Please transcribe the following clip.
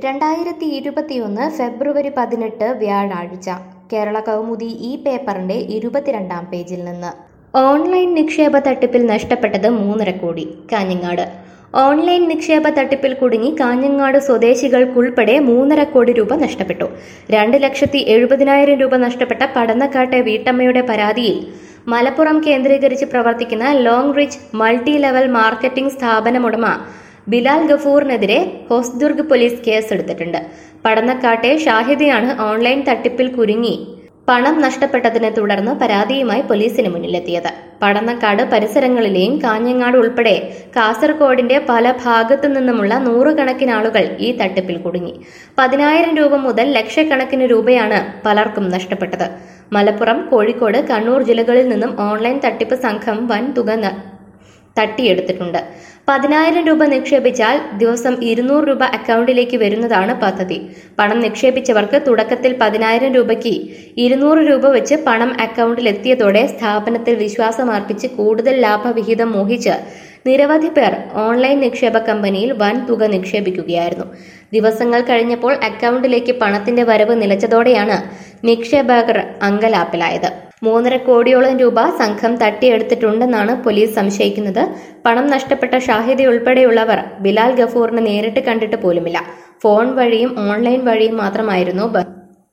രണ്ടായിരത്തി ഇരുപത്തിയൊന്ന് ഫെബ്രുവരി പതിനെട്ട് വ്യാഴാഴ്ച കേരള കൗമുദി ഈ പേപ്പറിന്റെ ഇരുപത്തിരണ്ടാം പേജിൽ നിന്ന് ഓൺലൈൻ നിക്ഷേപ തട്ടിപ്പിൽ നഷ്ടപ്പെട്ടത് മൂന്നര കോടി കാഞ്ഞങ്ങാട് ഓൺലൈൻ നിക്ഷേപ തട്ടിപ്പിൽ കുടുങ്ങി കാഞ്ഞങ്ങാട് സ്വദേശികൾക്കുൾപ്പെടെ മൂന്നര കോടി രൂപ നഷ്ടപ്പെട്ടു രണ്ട് ലക്ഷത്തി എഴുപതിനായിരം രൂപ നഷ്ടപ്പെട്ട പടന്നക്കാട്ടെ വീട്ടമ്മയുടെ പരാതിയിൽ മലപ്പുറം കേന്ദ്രീകരിച്ച് പ്രവർത്തിക്കുന്ന long reach multi level marketing സ്ഥാപനമുടമ ബിലാൽ ഗഫൂറിനെതിരെ ഹൊസ്ദുർഗ് പോലീസ് കേസെടുത്തിട്ടുണ്ട് പടന്നക്കാട്ടെ ഷാഹിദയാണ് ഓൺലൈൻ തട്ടിപ്പിൽ കുരുങ്ങി പണം നഷ്ടപ്പെട്ടതിനെ തുടർന്ന് പരാതിയുമായി പോലീസിന് മുന്നിലെത്തിയത് പടന്നക്കാട് പരിസരങ്ങളിലെയും കാഞ്ഞങ്ങാട് ഉൾപ്പെടെ കാസർഗോഡിന്റെ പല ഭാഗത്തു നിന്നുമുള്ള നൂറുകണക്കിന് ആളുകൾ ഈ തട്ടിപ്പിൽ കുടുങ്ങി പതിനായിരം രൂപ മുതൽ ലക്ഷക്കണക്കിന് രൂപയാണ് പലർക്കും നഷ്ടപ്പെട്ടത് മലപ്പുറം കോഴിക്കോട് കണ്ണൂർ ജില്ലകളിൽ നിന്നും ഓൺലൈൻ തട്ടിപ്പ് സംഘം വൻ തുക ന- തട്ടിയെടുത്തിട്ടുണ്ട് പതിനായിരം രൂപ നിക്ഷേപിച്ചാൽ ദിവസം ഇരുന്നൂറ് രൂപ അക്കൗണ്ടിലേക്ക് വരുന്നതാണ് പദ്ധതി പണം നിക്ഷേപിച്ചവർക്ക് തുടക്കത്തിൽ പതിനായിരം രൂപയ്ക്ക് ഇരുന്നൂറ് രൂപ വെച്ച് പണം അക്കൗണ്ടിൽ എത്തിയതോടെ സ്ഥാപനത്തിൽ വിശ്വാസമർപ്പിച്ച് കൂടുതൽ ലാഭവിഹിതം മോഹിച്ച് നിരവധി പേർ ഓൺലൈൻ നിക്ഷേപ കമ്പനിയിൽ വൻ തുക നിക്ഷേപിക്കുകയായിരുന്നു ദിവസങ്ങൾ കഴിഞ്ഞപ്പോൾ അക്കൗണ്ടിലേക്ക് പണത്തിന്റെ വരവ് നിലച്ചതോടെയാണ് നിക്ഷേപകർ അങ്കലാപ്പിലായത് മൂന്നര കോടിയോളം രൂപ സംഘം തട്ടിയെടുത്തിട്ടുണ്ടെന്നാണ് പോലീസ് സംശയിക്കുന്നത് പണം നഷ്ടപ്പെട്ട ഷാഹിദ ഉൾപ്പെടെയുള്ളവർ ബിലാൽ ഗഫൂറിനെ നേരിട്ട് കണ്ടിട്ട് പോലുമില്ല ഫോൺ വഴിയും ഓൺലൈൻ വഴിയും മാത്രമായിരുന്നു ബ-